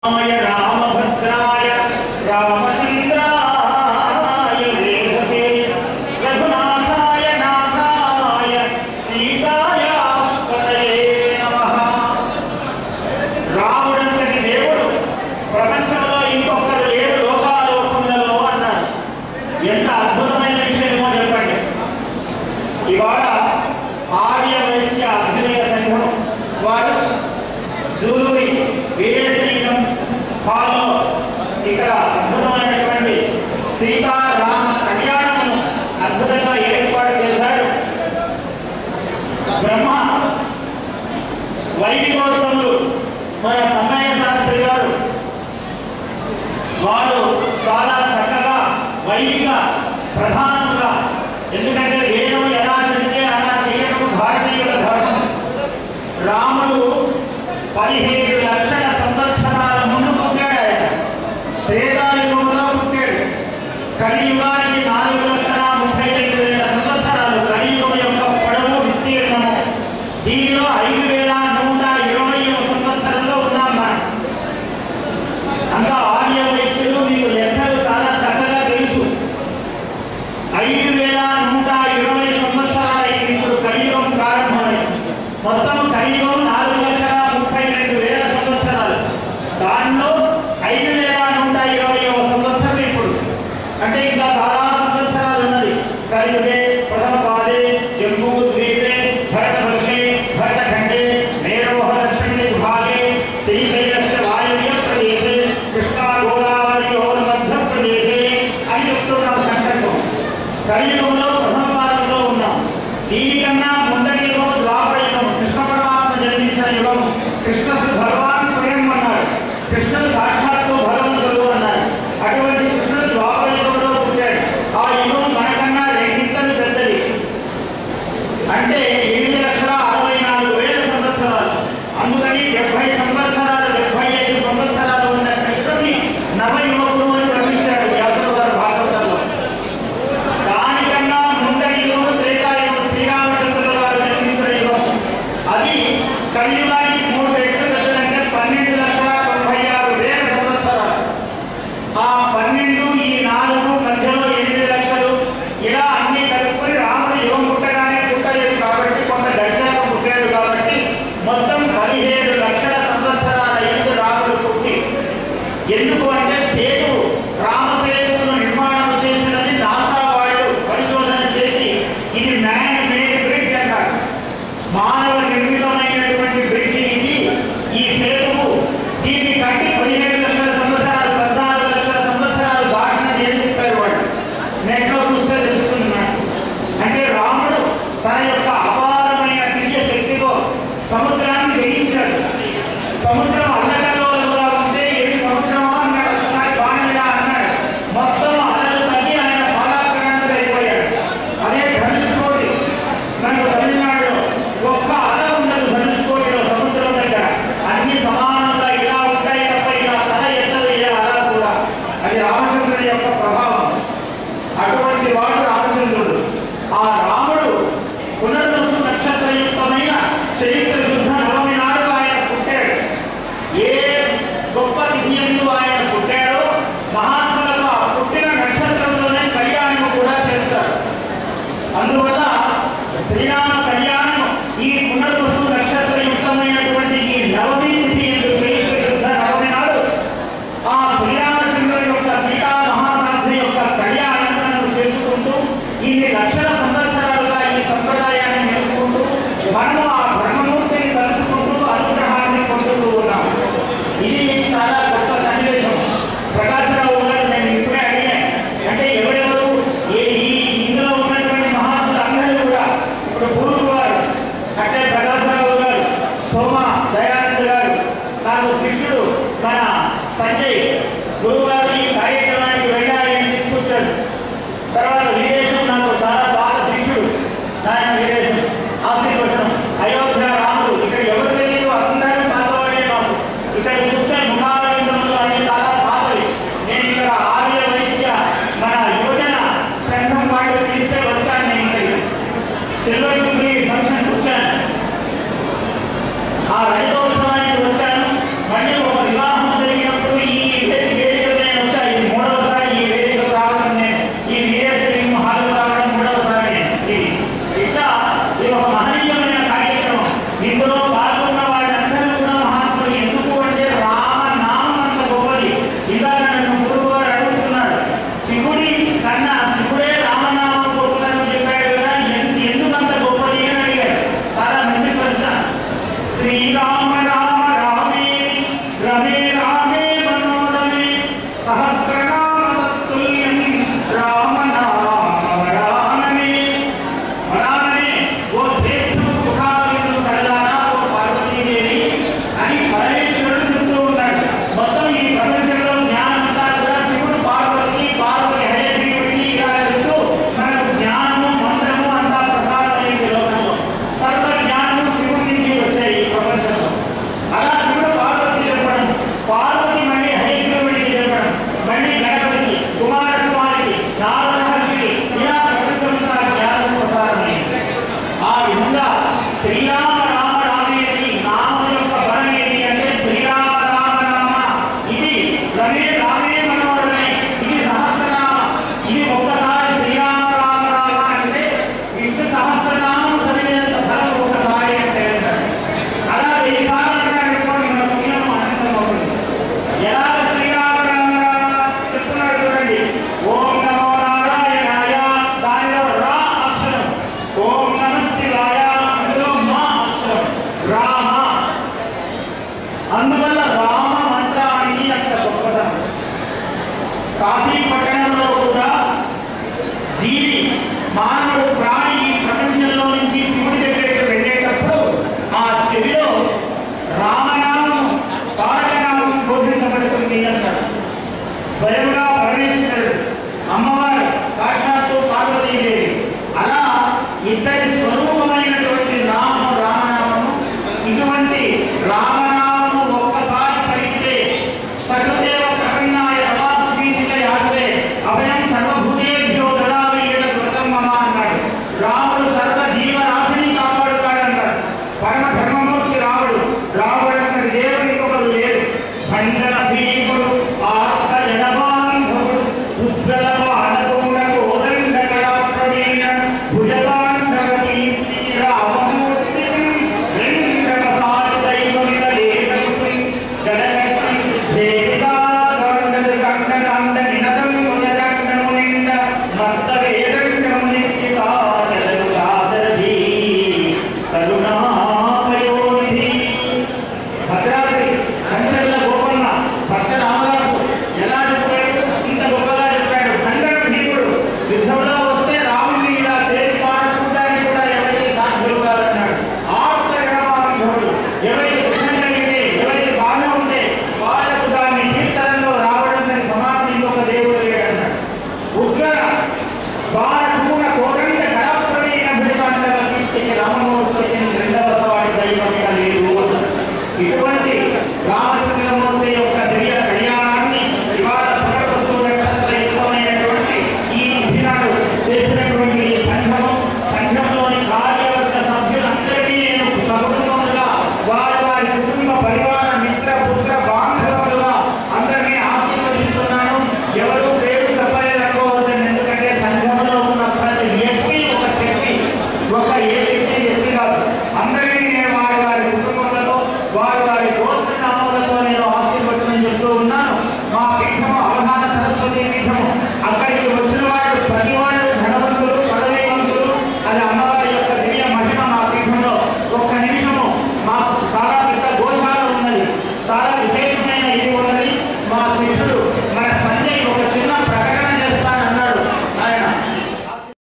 రామాయ రామభద్రాయ రామచంద్రాయ వేధసే రఘునాథాయ నాథాయ సీతాయ పతయే నమః రాముడంతటి దేవుడు ప్రపంచంలో ఇంకొకరు లేరు లోకాలోకములలో అన్నారు ఎంత అద్భుతమైన విషయమో చెప్పండి ఇవాళ ఆర్య వైశ్య అభ్యుదయ సంఘం వారు జూలూరి వీరేశలింగం హాల్లో ఇక్కడ అద్భుతమైనటువంటి సీతారామ కళ్యాణమును అద్భుతంగా ఏర్పాటు చేశారు బ్రహ్మ వైదికోత్తములు మన సమయ శాస్త్రి గారు వారు చాలా చక్కగా వైదిక ప్రధానంగా ఎందుకంటే వేదం ఎలా చెబితే అలా చేయడం భారతీయుల ధర్మం రాముడు పదిహేడు లక్షల సంవత్సరాల ముందు పుట్టాడు ఆయన త్రేతాయుగంలో పుట్టాడు కలియుగానికి నాలుగు లక్షల ముప్పై రెండు వేల సంవత్సరాలు కలియుగం యొక్క పొడవు విస్తీర్ణము దీనిలో ఐదు వేల నూట ఇరవై సంవత్సరంలో ఉన్నాం మనం అంత ఆర్య వయస్సులు మీకు లెక్కలు చాలా చక్కగా తెలుసు ఐదు వేల నూట ఇరవై సంవత్సరాలైంది ఇప్పుడు కలియుగం ప్రారంభమైంది మొత్తం కలియుగం నాలుగు లక్షల ముప్పై రెండు వేల సంవత్సరాలు దానిలో ఐదు వేల నూట ఇరవై సంవత్సరం ఇప్పుడు అంటే ఇంకా చాలా సంవత్సరాలు ఉన్నది కలియుగే ప్రథమ పాదే జంబూ ద్వీపే భరతవర్షే భరతఖండే మేరోహ దక్షిణ విభాగే శ్రీశైలస్య వాయువ్య ప్రదేశే కృష్ణా గోదావరియోర్ మధ్య ప్రదేశే అని చెప్తున్నాం సంకల్పం కలియుగంలో ప్రథమ పాదంలో ఉన్నాం దీనికన్నా ముందటి యుగం ద్వాపర యుగం కృష్ణ పరమాత్మ జన్మించిన యుగం కృష్ణ భగవాన్ స్వయం అన్నాడు కృష్ణుడు సాక్షాత్తు భగవంతుడు అన్నాడు అటువంటి కృష్ణుడు ద్వాపర యుగంలో పుట్టాడు ఆ యుగం మనకన్నా రెండింతలు పెద్దది అంటే ఎనిమిది లక్షల అరవై నాలుగు వేల సంవత్సరాలు అందుకని డెబ్బై సంవత్సరాలు డెబ్బై ఐదు సంవత్సరాలు ఉన్న కృష్ణుని నవయువకుడు అని వర్ణించాడు వ్యాసుల గారు భాగవతంలో దానికన్నా ముందరి యుగం త్రేతాయుగం శ్రీరామచంద్రుల వారు జన్మించిన యుగం అది కలియుగానికి మూడు రెట్లు పెద్దదంటే పన్నెండు లక్షల తొంభై ఆరు వేల సంవత్సరాలు ఆ పన్నెండు ఈ నాలుగు మధ్యలో ఎనిమిది లక్షలు ఇలా అన్ని కలుపుకొని రాముడు యుగం పుట్టగానే పుట్టలేదు కాబట్టి కొంత గడిచాక పుట్టాడు కాబట్టి మొత్తం పదిహేడు లక్షల సంవత్సరాల ఎందు రాముడు పుట్టి ఎందుకు అంటే సేతు రామ సేతువును నిర్మాణం చేసినది నాసా వాళ్ళు పరిశోధన చేసి ఇది మ్యాన్ మేడ్ బ్రిడ్జ్ అంటారు మానవ నిర్మితమైనటువంటి బ్రిడ్జ్ ఇది ఈ సేతువు దీన్ని కట్టి పదిహేడు లక్షల సంవత్సరాలు పద్నాలుగు లక్షల సంవత్సరాలు దాటినది ఏం చెప్పారు వాళ్ళు నెట్లో చూస్తే తెలుస్తుంది నాకు అంటే రాముడు తన యొక్క అపారమైన దివ్య శక్తితో సముద్రాన్ని జయించాడు సముద్రం అల్లకల్లోలుగా ఉంటే ఏమి సముద్రమా అన్నాడు ఒకసారి బాణమిలా అన్నాడు మొత్తం అలలు తగ్గి ఆయన బాధాకరానికి అయిపోయాడు అదే ధనుష్కోటి మనకు తమిళనాడులో ఒక్క అల ఉండదు ధనుష్కోటిలో సముద్రం దగ్గర అన్ని సమానంగా ఇలా ఉంటాయి తప్ప ఇలా తల ఎత్తదు ఏ అలా కూడా అది రామచంద్రుడి యొక్క ప్రభావం అటువంటి వాడు రామచంద్రుడు ఆ రాముడు పునర్వసు నక్షత్రయుక్తమైన చరిత్ర శుద్ధ నవమి నాడు ఆయన పుట్టాడు ఏ గొప్ప తిథి ఎందు ఆయన పుట్టాడో మహాత్ములకు ఆ పుట్టిన నక్షత్రంలోనే కళ్యాణం కూడా చేస్తారు అందువల్ల శ్రీరామ కళ్యాణం ఈ పునర్వసు నక్షత్రయుక్తమైనటువంటి ఈ నవమి తిథి ఎందు చరిత్ర శుద్ధ నవమి నాడు ఆ శ్రీరామచంద్రుడి యొక్క సీతా మహాసాధ్వి యొక్క కళ్యాణం చేసుకుంటూ ఇన్ని లక్షల సంవత్సరాలుగా ఈ సంప్రదాయాన్ని నేర్చుకుంటూ మనము ఆ బ్రహ్మమూర్తిని తలుచుకుంటూ అనుగ్రహాన్ని పొందుతూ ఉన్నాం ఇది చాలా గొప్ప సన్నివేశం ప్రకాశరావు గారు నేను ఇప్పుడే అడిగాను అంటే ఎవరెవరు ఏ ఈ ఇందులో ఉన్నటువంటి మహాత్ములు అందరూ కూడా ఇప్పుడు గురువు గారు అంటే ప్రకాశరావు గారు సోమ దయానంద్ గారు నాకు శిష్యుడు మన సంజయ్ గురువు గారు ఈ కార్యక్రమానికి వెళ్ళాలి అని తీసుకొచ్చాడు తర్వాత విదేశం నాకు చాలా బాగా శిష్యుడు ఆయన విదేశం ఆశీర్వచనం అయోధ్య రాముడు ఇక్కడ ఎవరు తెలియదు అందరూ పాతవాడే మాకు ఇక్కడ చూస్తే ముఖారవిందములు అన్ని చాలా పాతవి నేను ఇక్కడ ఆర్య వైశ్య మన యువజన సంఘం వాళ్ళు పిలిస్తే వచ్చాను నేను ఇక్కడికి సిల్వర్ జూబ్లీ ఫంక్షన్ వచ్చాను ఆ రైతోత్సవానికి వచ్చాను మళ్ళీ ఒక వివాహం జరిగినప్పుడు రామే మనోరమే సహస్రనామ తత్తుల్యం రామనామరాననే వరాననే ఓ శ్రేష్ఠుడు ముఖావిందులు కలదానా ఓ పార్వతీదేవి అని పరమేశ్వరుడు చెప్తూ ఉన్నాడు మొత్తం ఈ ప్రపంచంలో జ్ఞానం అంతా కూడా శివుడు పార్వతికి పార్వతి హయగ్రీవుడికి ఇలా చెప్తూ మనకు జ్ఞానము మంత్రము అంతా ప్రసాదమైంది లోకంలో సర్వ జ్ఞానము శివుడి నుంచి వచ్చాయి ఈ ప్రపంచంలో అలా శివుడు పార్వతికి చెప్పడం పార్వతి మళ్ళీ హయగ్రీవుడికి చెప్పడం మళ్ళీ గణపతికి కుమారస్వామికి నారద మహర్షికి ఇలా ప్రపంచమంతా జ్ఞానం ప్రసారమైంది ఆ విధంగా శ్రీరామ రామ రామేది నామం యొక్క బలం ఏది అంటే శ్రీరామ రామ రామ ఇది రమే రామే మనోరమే ఇది సహస్రనామ ఇది ఒక్కసారి శ్రీరామ రామ రామ అంటే విష్ణు సహస్రనామం చదివినంత ఫలం ఒక్కసారి అంటే అంటారు. అలా వెయ్యి సార్లు అంటారనుకోండి మన పుణ్యం అనంతం అవుతుంది ఎలా శ్రీరామ రామ రామ చెప్తున్నాడు చూడండి ఓం నమో నారాయణాయ దానిలో రా అక్షరం ఓం నమ శివాయ అందులో మా అక్షరం రామ అందువల్ల రామ మంత్రానికి అంత గొప్పదనం కాశీ పట్టణంలో కూడా జీవి మానవుడు ప్రాణి ఈ ప్రపంచంలో నుంచి శివుడి దగ్గరికి వెళ్ళేటప్పుడు ఆ చెవిలో రామనామం తారకనామం బోధించబడుతుంది అంటారు స్వయంగా పరమేశ్వరుడు అమ్మవారు సాక్షాత్తు పార్వతీదేవి అలా ఇద్దరి స్వరూపమైనటువంటి నామం రామనామము ఇటువంటి రామనామము ఒక్కసారి పలికితే సకృదేవ ప్రకన్నాయ రమాస్మీతిక యాగవే అభయం సర్వభూతేభ్యో దదావీయత కృతం మమ అన్నాడు రాముడు సర్వ జీవరాశిని కాపాడుతాడన్నాడు పరమ ధర్మమూర్తి రాముడు రాముడు అంతటి దేవుడు ఇంకొకరు లేరు భండన భీముడు